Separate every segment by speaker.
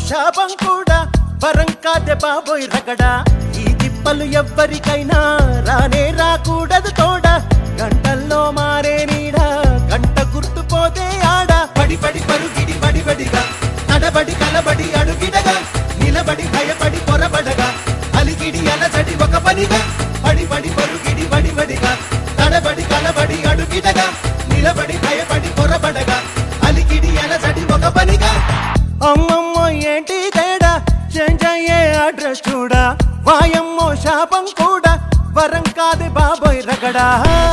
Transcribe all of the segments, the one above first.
Speaker 1: శాపం కూడా వరం కాదే బాబోయ్ రగడా ఈ తిప్పలు ఎవ్వరికైనా రానే రాకూడదు తోడ గంటల్లో మారే నీడ గంట గుర్తుపోతే ఆడ పడి పడి పరుగిడి పడి పడిగా తడబడి కలబడి అడుగిడగా నిలబడి భయపడి పొరబడగా అలిగిడి అలజడి ఒక పనిగా పడి పడి పరుగిడి పడి పడిగా తడబడి కలబడి అడుగిడగా నిలబడి భయపడి పొరబడగా అలిగిడి అలజడి ఒక పనిగా అమ్మమ్మో ఏంటి తేడా చేంజ్ అయ్యే అడ్రస్ చూడా వాయమ్మో శాపం కూడా వరం కాదు బాబోయ్ రగడా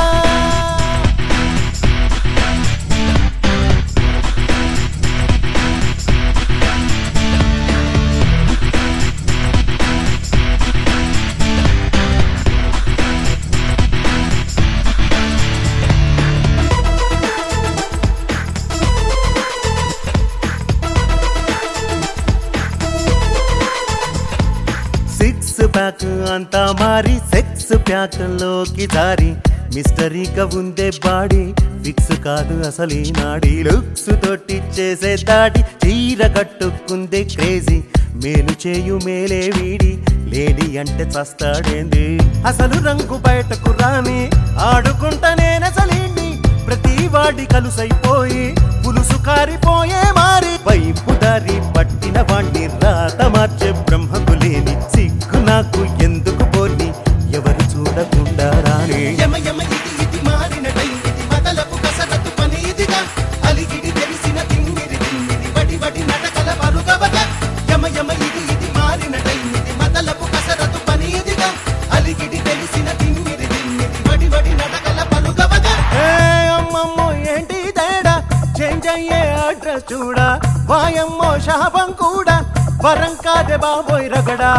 Speaker 1: సిక్స్ ప్యాక్ అంతా మారి సెక్స్ ప్యాక్ లోకి జారి మిస్టరీగా ఉందే బాడీ ఫిక్స్ కాదు అసలు నాడి లుక్స్ తోటి చేసే దాడి చీర కట్టుకుందే క్రేజీ మేలు చేయు మేలే వీడి లేడీ అంటే చస్తాడేంది అసలు రంగు బయటకు రాని ఆడుకుంటా నేనసలేండి ప్రతి వాడి కలుసైపోయి పులుసు కారిపోయే మారి వైపు దారి పట్టిన వాణ్ణి రాత మార్చే బ్రహ్మకు లేని సిగ్గు నాకు ఎందుకు పోని ఎవరు చూడకుండా రాని
Speaker 2: యమ యమ ఇది ఇది మారిన టైం ఇది మదలపు కసరత్తు పని ఇదిగా అలిగిడి తెలిసిన తిమ్మిరి తిమ్మిరి వడి వడి నడకల పరుగవగా యమ యమ ఇది ఇది మారిన టైం ఇది మదలపు కసరత్తు పని ఇదిగా అలిగిడి తెలిసిన తిమ్మిరి తిమ్మిరి వడి వడి నడకల పరుగవగా
Speaker 1: ఏ అమ్మమ్మో ఏంటి తేడా చేంజ్ అయ్యే అడ్రస్ చూడా వాయమ్మో శాపం కూడా వరం కాదే బాబోయ్ రగడా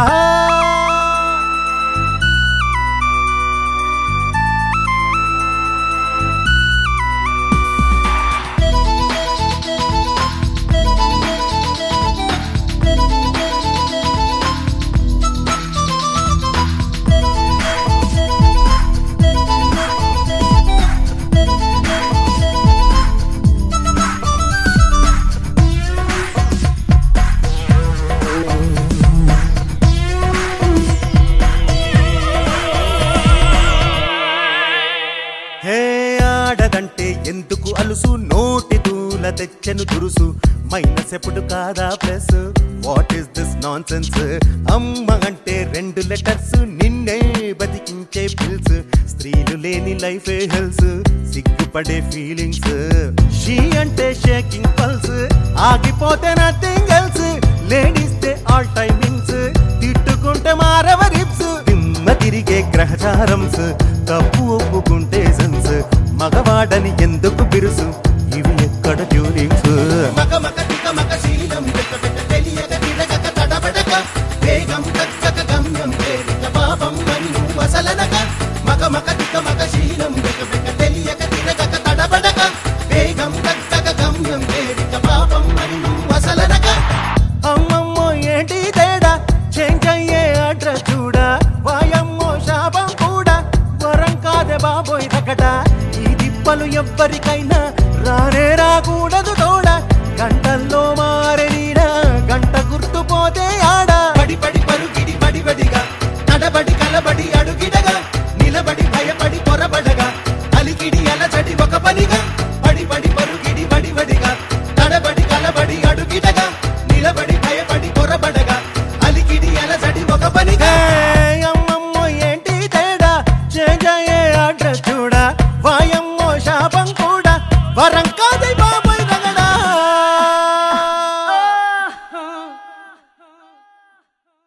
Speaker 1: హే ఆడదంటే ఎందుకు అలుసు నోటి దూల తెచ్చెను దురుసు మైనస్ ఎప్పుడు కాదా plus what is this nonsense అమ్మ అంటే రెండు లెటర్స్ నిన్నే బతికించే పిల్స్ స్త్రీలు లేని లైఫ్ హెల్స్ సిగ్గుపడే ఫీలింగ్స్ షీ అంటే షేకింగ్ పల్స్ ఆగిపోతే nothing else ladies they all timings తిట్టుకుంటే మారవ రిప్స్ దిమ్మ తిరిగే గ్రహచారంస్ తప్పు ఒప్పుకుంటే సెన్స్ మగవాడని ఎందుకు బిరుసు ఇవి ఎక్కడ ట్యూనింగ్స్
Speaker 2: మగ మగ తిక మగ శీలం వెక్క వెక్క తెలియక తిరగక తడబడక వేగం కక్కక గమ్యం తేలిక పాపం అని నువ్వు అసలనక మగ మగ తిక మగ శీలం వెక్క వెక్క తెలియక తిరగక తడబడక వేగం కక్కక గమ్యం తేలిక పాపం అని నువ్వు అసలనక
Speaker 1: అమ్మమ్మో ఏంటి తేడా చేంజ్ అయ్యే అడ్రస్ చూడా వాయమ్మో శాపం కూడా వరం కాదే బాబోయ్ రగడ ఈ దిప్పలు ఎవ్వరికైనా రానే రాకూడదు తోడ గంటల్లో మారే నీడ గంట గుర్తుపోతే